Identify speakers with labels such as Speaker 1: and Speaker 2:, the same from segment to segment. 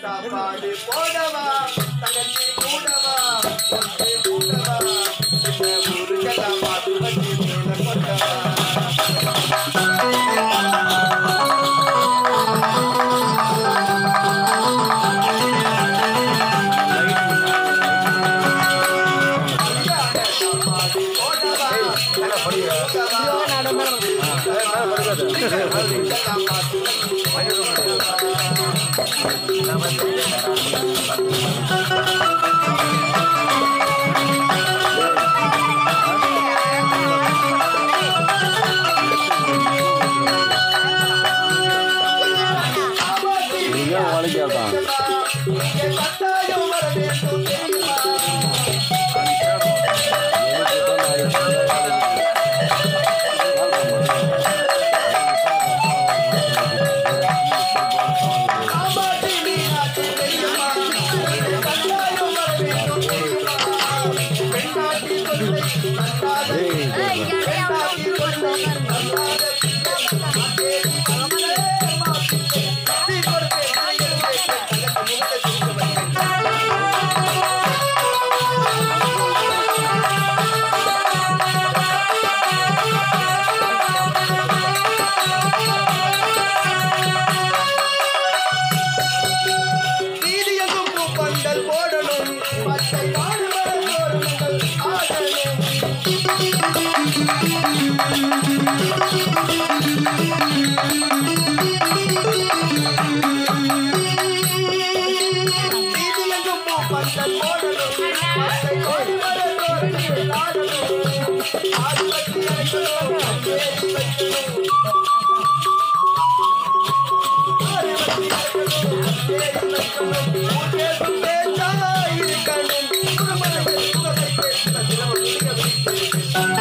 Speaker 1: சாப்பாடு போடவா தங்கச்சி கூடவா ஒன்று கூடவா இந்த ஊருக்கெல்லாம் மாட்டு வண்டி மேல கொண்டவா வீதியெங்கும் பூப்பந்தல் போடணும் பச்சை மாடுகள் தோரணங்கள் ஆடணும் வீதியெங்கும் பூப்பந்தல் போடணும் பச்சை மாடுகள் தோரணங்கள் ஆடணும் ஆடு பற்றி அழைக்கணும் அங்கேறி வைக்கணும் ஆடு பற்றி அழைக்கணும் அங்கேறி வைக்கணும் ஊட்டே சுட்டே தாய் இருக்கணும் குடும்பங்கள் குலத்தை பேசுகிற தினமும்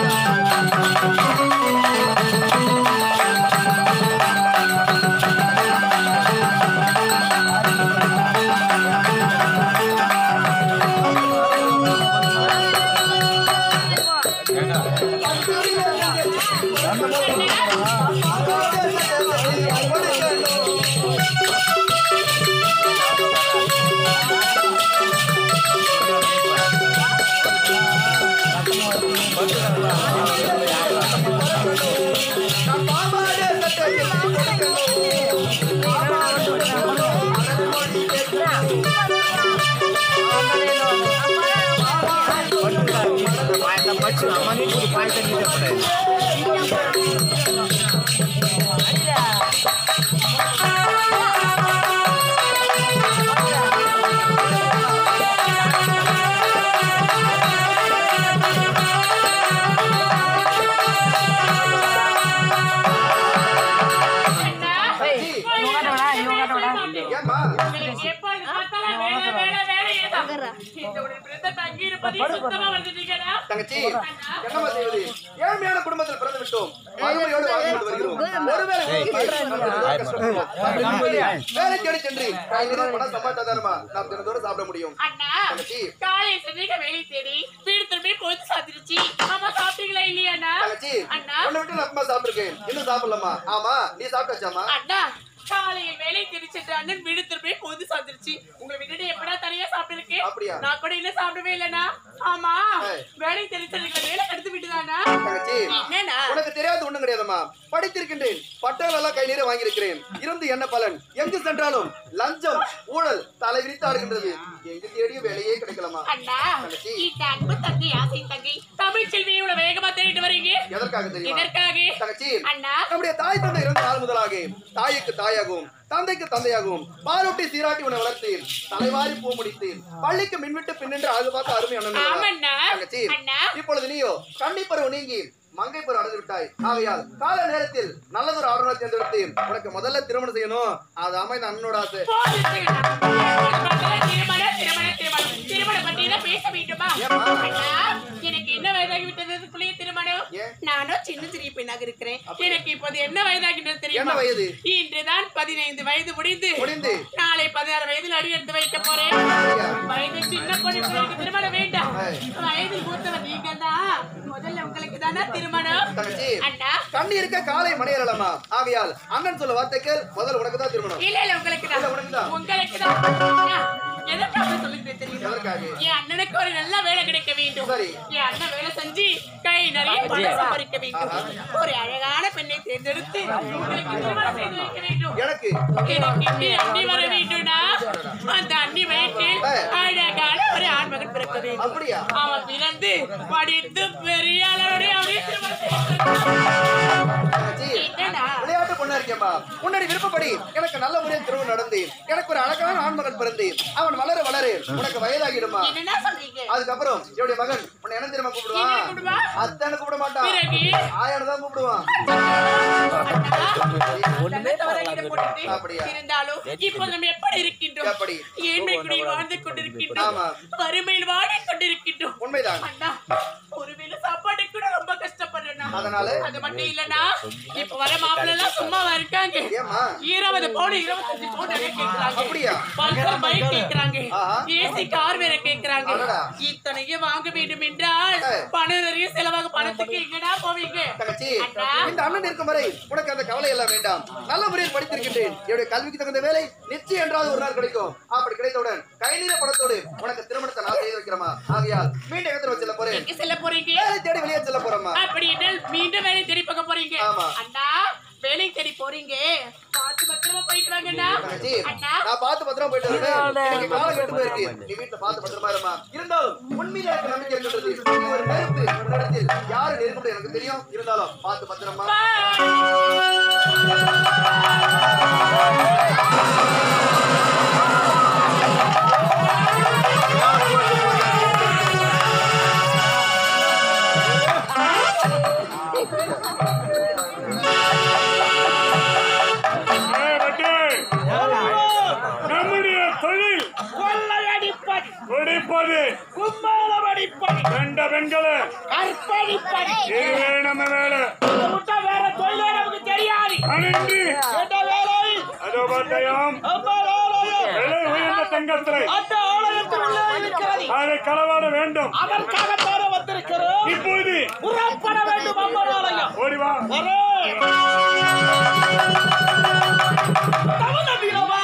Speaker 1: ஏம்மா
Speaker 2: எப்பொழுது பார்த்தாலும் வேலை, வேலை, வேலையேதான். இந்த ஒரு பிரத்த தங்கி இருப்பதே சுத்தமா வந்துட்டீங்கடா.
Speaker 1: தங்கச்சி என்னம்மா செய்வது ஏழ்மையான குடும்பத்தில் பிறந்து விட்டோம் மறுபடியோடு வாழ்ந்து கொண்டு வருகிறோம் ஒருவேளை உங்களுக்கு நமக்கு கஷ்டப்படுமா? வேலை தேடி சென்று காய் நிறைய பணம் சம்பாதித்தாதானமா நாம் தினத்தோடு சாப்பிட முடியும்
Speaker 2: அண்ணா,
Speaker 1: தங்கச்சி
Speaker 2: காலை சென்னைக்கு வேலை தேடி வீடு திரும்பி கொத்து சாத்திருச்சு ஆமா சாப்பிட்டீங்களா இல்லையாண்ணா
Speaker 1: தங்கச்சி
Speaker 2: அண்ணா
Speaker 1: உன்னை விட்டு நான் அம்மா சாப்பிட்டுருக்கேன் இன்னும் சாப்பிடலாமா ஆமா நீ சாப்பிட்டாச்சாமா
Speaker 2: அண்ணா காலையில் வேலை தேடி சென்ற அண்ணன் வீடு திரும்பி கொத்து சாத்திருச்சு உங்களை விட்டுட்டு எப்படா தனியா சாப்பிட்டிருக்கேன்
Speaker 1: அப்படியா
Speaker 2: நான் கூட இன்னும் சாப்பிடவே இல்லைண்ணா ஆமா
Speaker 1: ஏய்.
Speaker 2: வேலை தேடி சென்ற வேலை கெடுத்து விட்டுதானா
Speaker 1: தங்கச்சி
Speaker 2: என்னண்ணா
Speaker 1: உனக்கு தெரியாத ஒண்ணும் கிடையாதம்மா படித்திருக்கின்றேன் பட்டம் எல்லாம் கை நீர வாங்கியிருக்கிறேன் இருந்து என்ன பலன் எங்கு சென்றாலும் லஞ்சம் ஊழல் தலை விரித்து ஆடுகின்றது எங்கு தேடியும் வேலையே கிடைக்கலாமா
Speaker 2: அண்ணா
Speaker 1: தங்கச்சி.
Speaker 2: இந்த அன்பு தங்கை ஆசை தங்கை தமிழ் செல்வியை இவ்வளவு வேகமா தேடிட்டு வரீங்க
Speaker 1: எதற்காக தெரியுமா
Speaker 2: எதற்காக
Speaker 1: தங்கச்சி
Speaker 2: அண்ணா
Speaker 1: நம்முடைய தாய் தந்தை இருந்த நாள் முதலாக தாய்க்கு தாயாகவும் தந்தைக்கு தந்தையாகவும் பாலூட்டி சீராட்டி உன்னை வளர்த்தேன் தலைவாரி பூ முடித்தேன் பள்ளிக்கு மின்விட்டு பின்னின்று அது பார்த்து அருமை அண்ணன்
Speaker 2: ஆமண்ணா
Speaker 1: தங்கச்சி
Speaker 2: அண்ணா
Speaker 1: இப்பொழுது நீயோ கண்ணி பருவம் நீங்கி மங்கை பருவம் அடைந்து விட்டாய் ஆகையால் கால நேரத்தில் நல்லதொரு ஆடனை தேர்ந்தெடுத்து உனக்கு முதல்ல திருமணம் செய்யணும் அது அமைந்த அண்ணனோட ஆசை
Speaker 2: போதும் திருமணம் திருமணம் திருமணம் திருமணம் திருமணம் பற்றி தான் பேச வேண்டுமா
Speaker 1: ஏம்மா?
Speaker 2: அண்ணா, எனக்கு என்ன வயதாகி விட்டது புள்ளிய திருமணம்
Speaker 1: ஏன்?
Speaker 2: நானும் சின்ன சிறிய பெண்ணாக இருக்கிறேன் எனக்கு இப்போது என்ன வயதாகின்றது
Speaker 1: என்ன
Speaker 2: தெரியுமா
Speaker 1: வயது
Speaker 2: இன்றுதான் பதினைந்து வயது முடிந்து
Speaker 1: முடிந்து
Speaker 2: நாளை பதினாறு வயதில் அடி எடுத்து வைக்க போறேன்
Speaker 1: அப்படியா?
Speaker 2: வயது சின்ன பொண்ணு பிள்ளைக்கு திருமணம் வேண்டாம்
Speaker 1: ஏய்.
Speaker 2: வயதில் மூத்தவர் நீங்க தான் முதல்ல உங்களுக்கு தானே திருமணம்
Speaker 1: தங்கச்சி
Speaker 2: அண்ணா
Speaker 1: கண்ணி இருக்க காலை மணியலமா ஆகையால் அண்ணன் சொல்ல வார்த்தைக்கு முதல் உனக்கு தான் திருமணம்
Speaker 2: இல்ல இல்ல உங்களுக்கு
Speaker 1: இல்ல,
Speaker 2: தான்
Speaker 1: உனக்கு தான்.
Speaker 2: உங்களுக்கு தான் அண்ணா, எதற்காக சொல்லிட்டு தெரியுமா
Speaker 1: எதற்காக?
Speaker 2: என் அண்ணனுக்கு ஒரு நல்ல வேலை கிடைக்க வேண்டும்
Speaker 1: சரி.
Speaker 2: என் அண்ணன் வேலை செஞ்சு கை நிறைய பணம் சம்பாதிக்க வேண்டும் ஒரு அழகான பெண்ணை தேர்ந்தெடுத்து உங்களுக்கு திருமணம் செய்து வைக்க வேண்டும்
Speaker 1: எனக்கு
Speaker 2: எனக்கு இப்படி அண்ணி வர வேண்டும்னா அந்த அண்ணி வயிற்றில் அழகான ஒரு ஆண்மகன் பிறக்க வேண்டும்
Speaker 1: அப்படியா
Speaker 2: அவன் பிறந்து படித்து பெரிய அளவுடைய அப்படியே திருமணம் செய்து
Speaker 1: தங்கச்சி
Speaker 2: என்னடா?
Speaker 1: விளையாட்டு பொண்ணா இருக்கேம்மா உன்னுடைய விருப்பப்படி எனக்கு நல்ல முறையில் திருமணம் நடந்து எனக்கு ஒரு அழகான ஆண்மகன் பிறந்து அவன் வளர வளர உனக்கு வயதாகிடுமா
Speaker 2: என்னடா சொல்றீங்க
Speaker 1: அதுக்கப்புறம் என்னுடைய மகன் உன்னை என்ன தெரியுமா
Speaker 2: என்ன
Speaker 1: கூப்பிடுவான்
Speaker 2: கூப்பிடுவான்?
Speaker 1: அத்தான கூப்பிட மாட்டான்
Speaker 2: பிறகு
Speaker 1: ஆயானு தான் கூப்பிடுவான்
Speaker 2: ஒண்ணுமே தவறாகிட போட்டுட்டு
Speaker 1: அப்படியா?
Speaker 2: இருந்தாலும் இப்போ நம்ம எப்படி இருக்கின்றோம்
Speaker 1: எப்படி?
Speaker 2: ஏழ்மை குடியில் வாழ்ந்து கொண்டிருக்கின்றோம்
Speaker 1: ஆமா.
Speaker 2: வறுமையில் வாடிக் கொண்டிருக்கின்றோம்
Speaker 1: உண்மைதான்
Speaker 2: அண்ணா ஒருவேளை சாப்பாடு கூட ரொம்ப கஷ்டப்படுறேன்னா
Speaker 1: அதனால?
Speaker 2: அது மட்டும் இல்லனா இப்ப வர மாப்பிள்ளை எல்லாம் சும்மாவா இருக்காங்க
Speaker 1: ஏம்மா?
Speaker 2: இருபது பவுன் இருபத்தஞ்சு பவுன் நிறைய கேக்குறாங்க
Speaker 1: அப்படியா?
Speaker 2: பல்சர் பைக் கேக்குறாங்க
Speaker 1: ஆஹா.
Speaker 2: ஏசி கார் வேற கேக்குறாங்க
Speaker 1: அடடா.
Speaker 2: இத்தனையும் வாங்க வேண்டும் என்றால்
Speaker 1: ஏய்.
Speaker 2: பணம் நிறைய செலவாக பணத்துக்கு எங்கடா போவீங்க
Speaker 1: தங்கச்சி
Speaker 2: அண்ணா.
Speaker 1: இந்த அண்ணன் இருக்கும் வரை உனக்கு அந்த கவலை எல்லாம் வேண்டாம் நல்ல முறையில் படித்திருக்கின்றேன் என்னுடைய கல்விக்கு தகுந்த வேலை நிச்சயம் என்றாவது ஒரு நாள் கிடைக்கும் அப்படி கிடைத்தவுடன் கை நீர பணத்தோடு உனக்கு திருமணத்தை நான் செய்து வைக்கிறேமா ஆகையால் மீண்டும் இடத்துல வச்சிட போறேன்
Speaker 2: எங்க செல்ல போறீங்க
Speaker 1: வேலை தேடி வெளியே செல்ல போறேம்மா
Speaker 2: அப்படி என்றால் மீண்டும் வேலை தேடி பார்க்க போறீங்க
Speaker 1: ஆமா.
Speaker 2: அண்ணா வேலை தேடி போறீங்க பார்த்து பத்திரமா போயிக்கலாங்கண்ணா
Speaker 1: தங்கச்சி
Speaker 2: அண்ணா
Speaker 1: நான் பார்த்து பத்திரமா போயிட்டு வரேன் இன்னைக்கு காலம் கெட்டு போயிருக்கு நீ வீட்டுல பார்த்து பத்திரமா இருமா இருந்தாலும் உண்மையில எனக்கு நம்பிக்கை இருக்கின்றது நீ ஒரு நெருப்பு ஒரு இடத்தில் யாரு நெருப்பு எனக்கு தெரியும் இருந்தாலும் பார்த்து பத்திரமா
Speaker 3: ஏய், வட்டி. நம்முடைய தொழில்
Speaker 4: கொள்ளையடிப்பது
Speaker 3: குடிப்பது
Speaker 4: கும்மாளமடிப்பது
Speaker 3: கண்ட பெண்களை
Speaker 4: கற்பழிப்பது
Speaker 3: இதுவே நம்ம வேலை
Speaker 4: இதை விட்டா வேற தொழிலே நமக்கு தெரியாது
Speaker 3: அணிந்து
Speaker 4: என்ன வேலை
Speaker 3: அதோ பார்த்தையாம்
Speaker 4: அம்மா ஆலயம்
Speaker 3: விலை உயர்ந்த தங்கத்திரை
Speaker 4: அந்த ஆலயத்தில் உள்ளே இருக்கிறது
Speaker 3: அதை களவாட வேண்டும்
Speaker 4: அதற்காகத்தானே வந்திருக்கிறோம்
Speaker 3: இப்போது
Speaker 4: புறப்பட வேண்டும் அம்மன் ஆலயம்
Speaker 3: ஓடி வா
Speaker 4: வரே தவண வீரவா